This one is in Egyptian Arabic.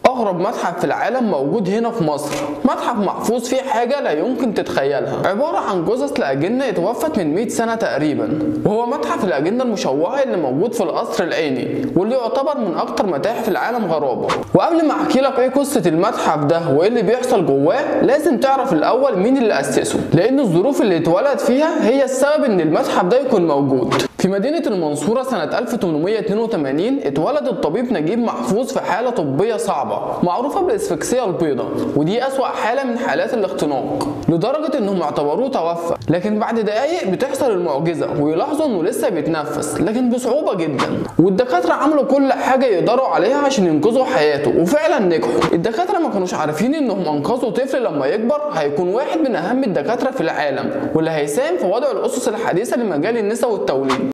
اغرب متحف في العالم موجود هنا في مصر متحف محفوظ فيه حاجه لا يمكن تتخيلها عباره عن جثث لاجنه اتوفت من 100 سنه تقريبا وهو متحف الاجنه المشوهه اللي موجود في القصر العيني واللي يعتبر من اكتر متاحف العالم غرابه وقبل ما احكي لك ايه قصه المتحف ده وايه اللي بيحصل جواه لازم تعرف الاول مين اللي اسسه لان الظروف اللي اتولد فيها هي السبب ان المتحف ده يكون موجود في مدينة المنصورة سنة 1882 اتولد الطبيب نجيب محفوظ في حالة طبية صعبة معروفة بالاسفكسية البيضاء ودي أسوأ حالة من حالات الاختناق لدرجة انهم اعتبروه توفى لكن بعد دقايق بتحصل المعجزة ويلاحظوا انه لسه بيتنفس لكن بصعوبة جدا والدكاترة عملوا كل حاجة يقدروا عليها عشان ينقذوا حياته وفعلا نجحوا الدكاترة ما كانوش عارفين انهم انقذوا طفل لما يكبر هيكون واحد من اهم الدكاترة في العالم واللي هيساهم في وضع الاسس الحديثة لمجال النساء والتوليد